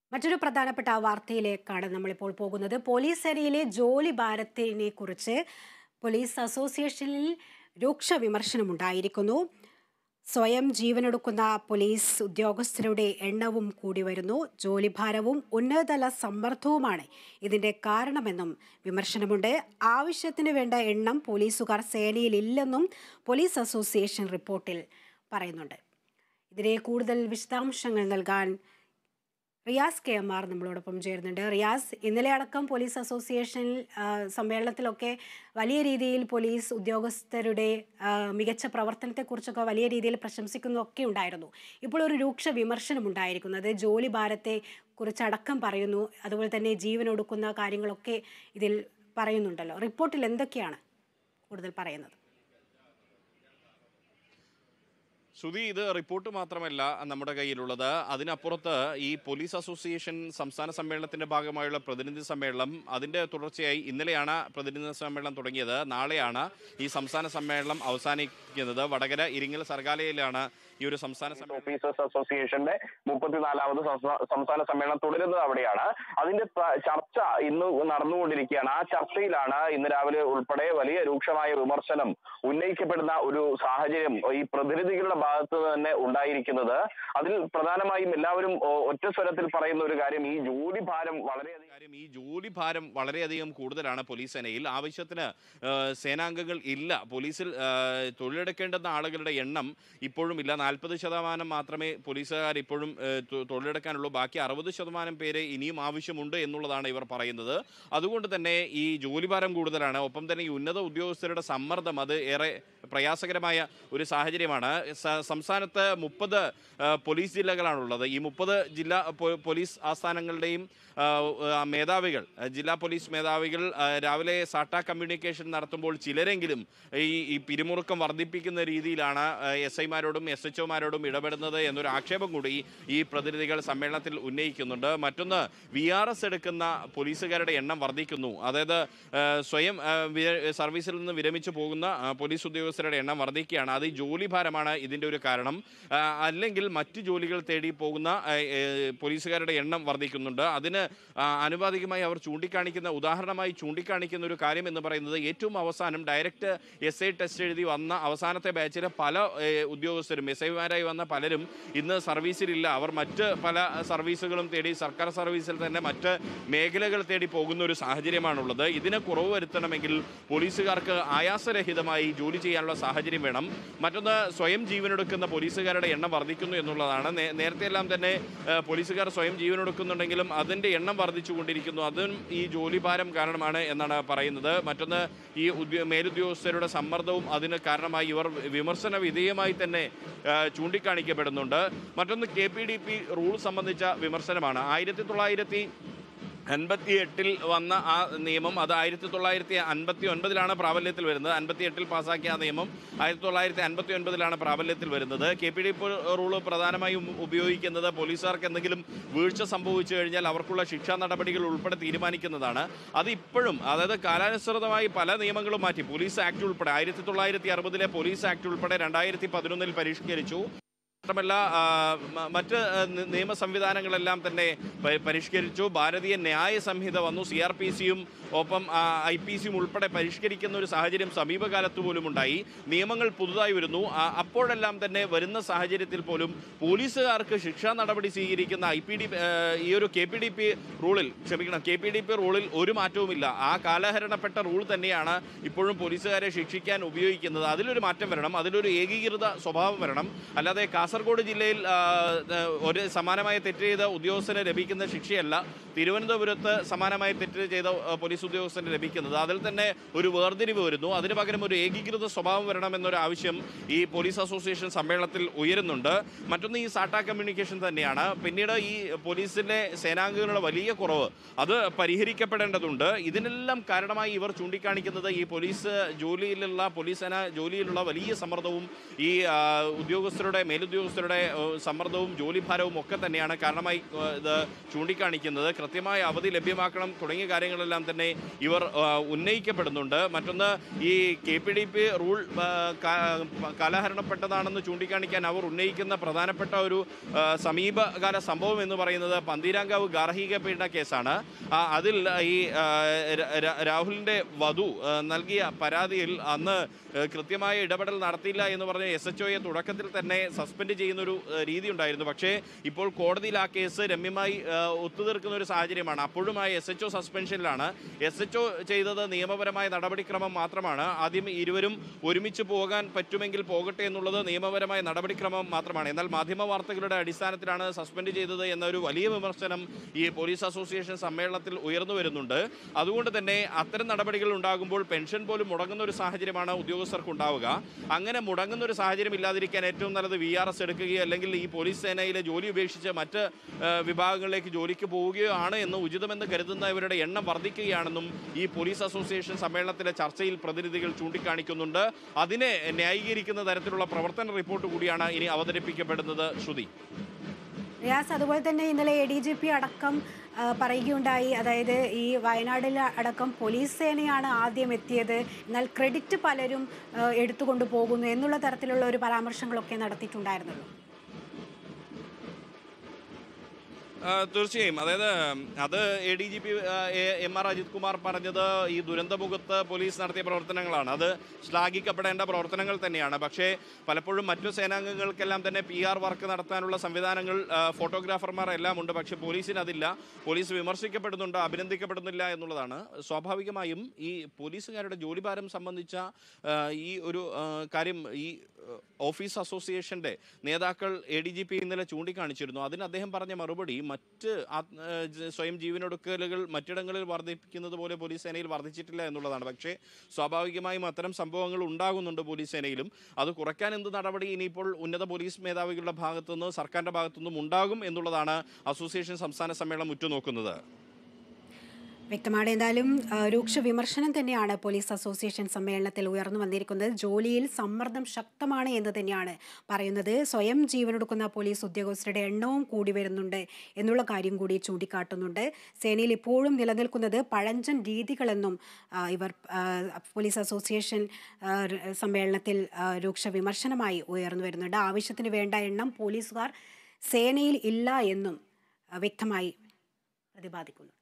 മറ്റൊരു പ്രധാനപ്പെട്ട വാർത്തയിലേക്കാണ് നമ്മളിപ്പോൾ പോകുന്നത് പോലീസ് സേനയിലെ ജോലി ഭാരത്തിനെ കുറിച്ച് പോലീസ് അസോസിയേഷനിൽ രൂക്ഷ വിമർശനമുണ്ടായിരിക്കുന്നു സ്വയം ജീവനൊടുക്കുന്ന പോലീസ് ഉദ്യോഗസ്ഥരുടെ എണ്ണവും കൂടി വരുന്നു ജോലിഭാരവും ഉന്നതതല സമ്മർദ്ദവുമാണ് ഇതിന്റെ കാരണമെന്നും വിമർശനമുണ്ട് ആവശ്യത്തിന് വേണ്ട എണ്ണം പോലീസുകാർ സേനയിൽ ഇല്ലെന്നും പോലീസ് അസോസിയേഷൻ റിപ്പോർട്ടിൽ പറയുന്നുണ്ട് ഇതിനെ കൂടുതൽ വിശദാംശങ്ങൾ നൽകാൻ റിയാസ് കെ എം ആർ നമ്മളോടൊപ്പം ചേരുന്നുണ്ട് റിയാസ് ഇന്നലെ അടക്കം പോലീസ് അസോസിയേഷൻ ആ, സമ്മേളനത്തിലൊക്കെ വലിയ രീതിയിൽ പോലീസ് ഉദ്യോഗസ്ഥരുടെ ആ, മികച്ച പ്രവർത്തനത്തെക്കുറിച്ചൊക്കെ വലിയ രീതിയിൽ പ്രശംസിക്കുന്നതൊക്കെ ഉണ്ടായിരുന്നു ഇപ്പോൾ ഒരു രൂക്ഷ വിമർശനം ഉണ്ടായിരിക്കുന്നത് ജോലി ഭാരത്തെ കുറിച്ചടക്കം പറയുന്നു അതുപോലെ തന്നെ ജീവനൊടുക്കുന്ന കാര്യങ്ങളൊക്കെ ഇതിൽ പറയുന്നുണ്ടല്ലോ റിപ്പോർട്ടിൽ എന്തൊക്കെയാണ് കൂടുതൽ പറയുന്നത് ശ്രുതി ഇത് റിപ്പോർട്ട് മാത്രമല്ല നമ്മുടെ കയ്യിലുള്ളത് അതിനപ്പുറത്ത് ഈ പോലീസ് അസോസിയേഷൻ സംസ്ഥാന സമ്മേളനത്തിന്റെ ഭാഗമായുള്ള പ്രതിനിധി സമ്മേളനം അതിന്റെ തുടർച്ചയായി ഇന്നലെയാണ് പ്രതിനിധി സമ്മേളനം തുടങ്ങിയത് നാളെയാണ് ഈ സംസ്ഥാന സമ്മേളനം അവസാനിക്കുന്നത് വടകര ഇരിങ്ങൽ സർഗാലയിലാണ് ഈ ഒരു സംസ്ഥാന സമ്മേളനം ഓഫീസേഴ്സ് അസോസിയേഷന്റെ മുപ്പത്തിനാലാമത് സംസ്ഥാ- സംസ്ഥാന സമ്മേളനം തുടരുന്നത് അവിടെയാണ് അതിന്റെ പ- ചർച്ച ഇന്ന് നടന്നുകൊണ്ടിരിക്കുകയാണ് ആ ചർച്ചയിലാണ് ഇന്ന് രാവിലെ ഉൾപ്പെടെ വലിയ രൂക്ഷമായ വിമർശനം ഉന്നയിക്കപ്പെടുന്ന ഒരു സാഹചര്യം ഈ പ്രതിനിധികളുടെ ഭാഗത്ത് നിന്ന് തന്നെ ഉണ്ടായിരിക്കുന്നത് അതിൽ പ്രധാനമായും എല്ലാവരും ഒ- ഒറ്റ സ്വരത്തിൽ പറയുന്ന ഒരു കാര്യം ഈ ജോലി ഭാരം വളരെയധികം കാര്യം ഈ ജോലി ഭാരം വളരെയധികം കൂടുതലാണ് പോലീസ് സേനയിൽ ആവശ്യത്തിന് ആ, സേനാംഗങ്ങൾ ഇല്ല പോലീസിൽ ആ, തൊഴിലെടുക്കേണ്ടുന്ന ആളുകളുടെ എണ്ണം ഇപ്പോഴും ഇല്ല നാൽപ്പത് ശതമാനം മാത്രമേ പോലീസുകാർ ഇപ്പോഴും ആ, തൊ- തൊഴിലെടുക്കാനുള്ളൂ ബാക്കി അറുപത് ശതമാനം പേര് ഇനിയും ആവശ്യമുണ്ട് എന്നുള്ളതാണ് ഇവർ പറയുന്നത് അതുകൊണ്ട് തന്നെ ഈ ജോലിഭാരം കൂടുതലാണ് ഒപ്പം തന്നെ ഈ ഉന്നത ഉദ്യോഗസ്ഥരുടെ സമ്മർദ്ദം അത് ഏറെ പ്രയാസകരമായ ഒരു സാഹചര്യമാണ് സ- സംസ്ഥാനത്ത് മുപ്പത് പോലീസ് ജില്ലകളാണുള്ളത് ഈ മുപ്പത് ജില്ലാ പോ- പോലീസ് ആസ്ഥാനങ്ങളുടെയും ആ, ആ, മേധാവികൾ ആ, ജില്ലാ പോലീസ് മേധാവികൾ ആ, രാവിലെ സാട്ട കമ്മ്യൂണിക്കേഷൻ നടത്തുമ്പോൾ ചിലരെങ്കിലും ഈ ഈ പിരിമുറുക്കം വർദ്ധിപ്പിക്കുന്ന രീതിയിലാണ് എസ് ഐമാരോടും എസ് എച്ച് ഒമാരോടും ഇടപെടുന്നത് എന്നൊരു ആക്ഷേപം കൂടി ഈ പ്രതിനിധികൾ സമ്മേളനത്തിൽ ഉന്നയിക്കുന്നുണ്ട് മറ്റൊന്ന് വി ആർ എസ് എടുക്കുന്ന പോലീസുകാരുടെ എണ്ണം വർദ്ധിക്കുന്നു അതായത് ആ, സ്വയം ആ, വി- സർവീസിൽ നിന്ന് വിരമിച്ചു പോകുന്ന ആ, പോലീസ് ഉദ്യോഗസ്ഥരുടെ എണ്ണം വർദ്ധിക്കുകയാണ് അത് ഈ ജോലിഭാരമാണ് ഇതിൻ്റെ ഒരു കാരണം ആ, അല്ലെങ്കിൽ മറ്റു ജോലികൾ തേടി പോകുന്ന ആ, ഏ, പോലീസുകാരുടെ എണ്ണം വർദ്ധിക്കുന്നുണ്ട് അതിന് ആ, ആനുപാതികമായി അവർ ചൂണ്ടിക്കാണിക്കുന്ന ഉദാഹരണമായി ചൂണ്ടിക്കാണിക്കുന്ന ഒരു കാര്യം എന്ന് പറയുന്നത് ഏറ്റവും അവസാനം ഡയറക്റ്റ് എസ് ഐ ടെസ്റ്റ് എഴുതി വന്ന അവസാനത്തെ ബാച്ചിലെ പല ഏ, ഉദ്യോഗസ്ഥരും എസ് ഐമാരായി വന്ന പലരും ഇന്ന് സർവീസിലില്ല അവർ മറ്റ് പല സർവീസുകളും തേടി സർക്കാർ സർവീസിൽ തന്നെ മറ്റ് മേഖലകൾ തേടി പോകുന്ന ഒരു സാഹചര്യമാണുള്ളത് ഇതിന് കുറവ് വരുത്തണമെങ്കിൽ പോലീസുകാർക്ക് ആയാസരഹിതമായി ജോലി ചെയ്യാനുള്ള സാഹചര്യം വേണം മറ്റൊന്ന് സ്വയം ജീവനെടുക്കുന്ന പോലീസുകാരുടെ എണ്ണം വർദ്ധിക്കുന്നു എന്നുള്ളതാണ് നേ- നേരത്തെ എല്ലാം തന്നെ ആ, പോലീസുകാർ സ്വയം ജീവനെടുക്കുന്നുണ്ടെങ്കിലും അതിൻ്റെ എണ്ണം വർദ്ധിച്ചുകൊണ്ടിരിക്കുന്നു അതും ഈ ജോലിഭാരം കാരണമാണ് എന്നാണ് പറയുന്നത് മറ്റൊന്ന് ഈ ഉദ്യോ മേലുദ്യോഗസ്ഥരുടെ സമ്മർദ്ദവും അതിന് കാരണമായി ഇവർ വിമർശന വിധേയമായി തന്നെ ആ, ചൂണ്ടിക്കാണിക്കപ്പെടുന്നുണ്ട് മറ്റൊന്ന് K P D P rule സംബന്ധിച്ച വിമർശനമാണ് ആയിരത്തി തൊള്ളായിരത്തി അൻപത്തി എട്ടിൽ വന്ന ആ നിയമം അത് ആയിരത്തി തൊള്ളായിരത്തി അൻപത്തി ഒൻപതിലാണ് പ്രാബല്യത്തിൽ വരുന്നത് അൻപത്തി എട്ടിൽ പാസ്സാക്കിയ ആ നിയമം ആയിരത്തി തൊള്ളായിരത്തി അൻപത്തി ഒൻപതിലാണ് പ്രാബല്യത്തിൽ വരുന്നത് K P D P rule പ്രധാനമായും ഉപയോഗിക്കുന്നത് പോലീസുകാർക്ക് എന്തെങ്കിലും വീഴ്ച സംഭവിച്ചു കഴിഞ്ഞാൽ അവർക്കുള്ള ശിക്ഷാ നടപടികൾ ഉൾപ്പെടെ തീരുമാനിക്കുന്നതാണ് അത് ഇപ്പോഴും അതായത് കാലാനുസൃതമായി പല നിയമങ്ങളും മാറ്റി പോലീസ് ആക്ട് ഉൾപ്പെടെ ആയിരത്തി തൊള്ളായിരത്തി അറുപതിലെ പോലീസ് ആക്ട് ഉൾപ്പെടെ രണ്ടായിരത്തി പതിനൊന്നിൽ പരിഷ്കരിച്ചു മാത്രമല്ല ആ, മ- മറ്റ് ആ, നി- നിയമ സംവിധാനങ്ങളെല്ലാം തന്നെ പ- പരിഷ്കരിച്ചു ഭാരതീയ ന്യായ സംഹിത വന്നു സി ആർ പി സിയും ഒപ്പം ഐ പി സിയും ഉൾപ്പെടെ പരിഷ്കരിക്കുന്ന ഒരു സാഹചര്യം സമീപകാലത്ത് പോലും ഉണ്ടായി നിയമങ്ങൾ പുതുതായി വരുന്നു ആ, അപ്പോഴെല്ലാം തന്നെ വരുന്ന സാഹചര്യത്തിൽ പോലും പോലീസുകാർക്ക് ശിക്ഷാ നടപടി സ്വീകരിക്കുന്ന ഐ പി ഡി ഈ ഒരു കെ പി ഡി പി റൂളിൽ ക്ഷമിക്കണം കെ പി ഡി പി റൂളിൽ ഒരു മാറ്റവുമില്ല ആ കാലഹരണപ്പെട്ട റൂൾ തന്നെയാണ് ഇപ്പോഴും പോലീസുകാരെ ശിക്ഷിക്കാൻ ഉപയോഗിക്കുന്നത് അതിലൊരു മാറ്റം വരണം അതിലൊരു ഏകീകൃത സ്വഭാവം വരണം അല്ലാതെ കാസർഗോഡ് ജില്ലയിൽ ആ, ആ, ഒരു സമാനമായ തെറ്റ് ചെയ്ത ഉദ്യോഗസ്ഥന് ലഭിക്കുന്ന ശിക്ഷയല്ല തിരുവനന്തപുരത്ത് സമാനമായ തെറ്റ് ചെയ്ത ആ, പോലീസ് ഉദ്യോഗസ്ഥന് ലഭിക്കുന്നത് അതിൽ തന്നെ ഒരു വേർതിരിവ് വരുന്നു അതിന് പകരം ഒരു ഏകീകൃത സ്വഭാവം വരണം എന്നൊരു ആവശ്യം ഈ പോലീസ് അസോസിയേഷൻ സമ്മേളനത്തിൽ ഉയരുന്നുണ്ട് മറ്റൊന്ന് ഈ സാട്ട കമ്മ്യൂണിക്കേഷൻ തന്നെയാണ് പിന്നീട് ഈ പോലീസിലെ സേനാംഗങ്ങളുടെ വലിയ കുറവ് അത് പരിഹരിക്കപ്പെടേണ്ടതുണ്ട് ഇതിനെല്ലാം കാരണമായി ഇവർ ചൂണ്ടിക്കാണിക്കുന്നത് ഈ പോലീസ് ജോലിയിലുള്ള പോലീസ് സേന ജോലിയിലുള്ള വലിയ സമ്മർദ്ദവും ഈ ആ, ഉദ്യോഗസ്ഥരുടെ മേലുദ്യോഗ ഉദ്യോഗസ്ഥരുടെ ഏഹ്, സമ്മർദ്ദവും ജോലിഭാരവും ഒക്കെ തന്നെയാണ് കാരണമായി ഏഹ്, ഇത് ചൂണ്ടിക്കാണിക്കുന്നത് കൃത്യമായ അവധി ലഭ്യമാക്കണം തുടങ്ങിയ കാര്യങ്ങളെല്ലാം തന്നെ ഇവർ ഏഹ്, ഉന്നയിക്കപ്പെടുന്നുണ്ട് മറ്റൊന്ന് ഈ K P D P rule ഏഹ്, കാ- കാലഹരണപ്പെട്ടതാണെന്ന് ചൂണ്ടിക്കാണിക്കാൻ അവർ ഉന്നയിക്കുന്ന പ്രധാനപ്പെട്ട ഒരു ഏഹ്, സമീപകാല സംഭവം എന്ന് പറയുന്നത് പന്തീരാങ്കാവ് ഗാർഹിക പീഡന കേസാണ് ആ, അതിൽ ഈ ആ, ര- ര- രാഹുലിന്റെ വധു ആ, നൽകിയ പരാതിയിൽ അന്ന് ആ, കൃത്യമായ ഇടപെടൽ നടത്തിയില്ല എന്ന് പറഞ്ഞ് എസ് എച്ച് ഒയെ തുടക്കത്തിൽ തന്നെ സസ്പെൻഡ് ചെയ്യുന്ന ഒരു ആ, രീതി ഉണ്ടായിരുന്നു പക്ഷേ ഇപ്പോൾ കോടതിയിൽ ആ കേസ് രമ്യമായി ആ, ഒത്തുതീർക്കുന്ന ഒരു സാഹചര്യമാണ് അപ്പോഴും ആ എസ് എച്ച് ഒ സസ്പെൻഷനിലാണ് എസ് എച്ച് ഒ ചെയ്തത് നിയമപരമായ നടപടിക്രമം മാത്രമാണ് ആദ്യം ഇരുവരും ഒരുമിച്ച് പോകാൻ പറ്റുമെങ്കിൽ പോകട്ടെ എന്നുള്ളത് നിയമപരമായ നടപടിക്രമം മാത്രമാണ് എന്നാൽ മാധ്യമ വാർത്തകളുടെ അടിസ്ഥാനത്തിലാണ് സസ്പെൻഡ് ചെയ്തത് എന്നൊരു വലിയ വിമർശനം ഈ പോലീസ് അസോസിയേഷൻ സമ്മേളനത്തിൽ ഉയർന്നു വരുന്നുണ്ട് അതുകൊണ്ട് തന്നെ അത്തരം നടപടികൾ ഉണ്ടാകുമ്പോൾ പെൻഷൻ പോലും മുടങ്ങുന്ന ഒരു സാഹചര്യമാണ് ഉദ്യോഗസ്ഥർക്ക് ഉണ്ടാവുക അങ്ങനെ മുടങ്ങുന്ന ഒരു സാഹചര്യം ഇല്ലാതിരിക്കാൻ ഏറ്റവും നല്ലത് വി ആർ എസ് എടുക്കുകയോ അല്ലെങ്കിൽ ഈ പോലീസ് സേനയിലെ ജോലി ഉപേക്ഷിച്ച് മറ്റ് ആ, വിഭാഗങ്ങളിലേക്ക് ജോലിക്ക് പോവുകയോ ആണ് എന്ന് ഉചിതമെന്ന് കരുതുന്നവരുടെ എണ്ണം വർദ്ധിക്കുകയാണെന്നും ഈ പോലീസ് അസോസിയേഷൻ സമ്മേളനത്തിലെ ചർച്ചയിൽ പ്രതിനിധികൾ ചൂണ്ടിക്കാണിക്കുന്നുണ്ട് അതിനെ ന്യായീകരിക്കുന്ന തരത്തിലുള്ള പ്രവർത്തന റിപ്പോർട്ട് കൂടിയാണ് ഇനി അവതരിപ്പിക്കപ്പെടുന്നത് ശ്രുതി റിയാസ് അതുപോലെ തന്നെ ഇന്നലെ എ ഡി ജി പി അടക്കം ആ, പറയുകയുണ്ടായി അതായത് ഈ വയനാടിൽ അടക്കം പോലീസ് സേനയാണ് ആദ്യം എത്തിയത് എന്നാൽ ക്രെഡിറ്റ് പലരും ആ, എടുത്തുകൊണ്ട് പോകുന്നു എന്നുള്ള തരത്തിലുള്ള ഒരു പരാമർശങ്ങളൊക്കെ നടത്തിയിട്ടുണ്ടായിരുന്നല്ലോ ആ, തീർച്ചയായും അതായത് അത് A D G P M R Ajith Kumar പറഞ്ഞത് ഈ ദുരന്തമുഖത്ത് പോലീസ് നടത്തിയ പ്രവർത്തനങ്ങളാണ് അത് ശ്ലാഘിക്കപ്പെടേണ്ട പ്രവർത്തനങ്ങൾ തന്നെയാണ് പക്ഷേ പലപ്പോഴും മറ്റു സേനാംഗങ്ങൾക്കെല്ലാം തന്നെ പി ആർ വർക്ക് നടത്താനുള്ള സംവിധാനങ്ങൾ ആ, ഫോട്ടോഗ്രാഫർമാർ എല്ലാം ഉണ്ട് പക്ഷേ പോലീസിന് അതില്ല പോലീസ് വിമർശിക്കപ്പെടുന്നുണ്ട് അഭിനന്ദിക്കപ്പെടുന്നില്ല എന്നുള്ളതാണ് സ്വാഭാവികമായും ഈ പോലീസുകാരുടെ ജോലിഭാരം സംബന്ധിച്ച ആ, ഈ ഒരു ആ, കാര്യം ഈ ആ, ഓഫീസ് അസോസിയേഷന്റെ നേതാക്കൾ എ ഡി ജി പി ഇന്നലെ ചൂണ്ടിക്കാണിച്ചിരുന്നു അതിന് അദ്ദേഹം പറഞ്ഞ മറുപടി മറ്റ് ആത്മ- ഏഹ് ജ- സ്വയം ജീവനൊടുക്കലുകൾ മറ്റിടങ്ങളിൽ വർദ്ധിപ്പിക്കുന്നത് പോലെ പോലീസ് സേനയിൽ വർദ്ധിച്ചിട്ടില്ല എന്നുള്ളതാണ് പക്ഷേ സ്വാഭാവികമായും അത്തരം സംഭവങ്ങൾ ഉണ്ടാകുന്നുണ്ട് പോലീസ് സേനയിലും അത് കുറയ്ക്കാൻ എന്ത് നടപടി ഇനിയിപ്പോൾ ഉന്നത പോലീസ് മേധാവികളുടെ ഭാഗത്തുനിന്ന് സർക്കാരിന്റെ ഭാഗത്തുനിന്നും ഉണ്ടാകും എന്നുള്ളതാണ് അസോസിയേഷൻ സംസ്ഥാന സമ്മേളനം ഉറ്റുനോക്കുന്നത് വ്യക്തമാണ് എന്തായാലും ആ, രൂക്ഷ വിമർശനം തന്നെയാണ് പോലീസ് അസോസിയേഷൻ സമ്മേളനത്തിൽ ഉയർന്നു വന്നിരിക്കുന്നത് ജോലിയിൽ സമ്മർദ്ദം ശക്തമാണ് എന്ന് തന്നെയാണ് പറയുന്നത് സ്വയം ജീവനൊടുക്കുന്ന പോലീസ് ഉദ്യോഗസ്ഥരുടെ എണ്ണവും കൂടി വരുന്നുണ്ട് എന്നുള്ള കാര്യം കൂടി ചൂണ്ടിക്കാട്ടുന്നുണ്ട് സേനയിൽ ഇപ്പോഴും നിലനിൽക്കുന്നത് പഴഞ്ചൻ രീതികളെന്നും ആ, ഇവർ ആ, പോലീസ് അസോസിയേഷൻ ആ, ര- സമ്മേളനത്തിൽ ആ, രൂക്ഷ വിമർശനമായി ഉയർന്നു വരുന്നുണ്ട് ആവശ്യത്തിന് വേണ്ട എണ്ണം പോലീസുകാർ സേനയിൽ ഇല്ല എന്നും ആ, വ്യക്തമായി പ്രതിപാദിക്കുന്നു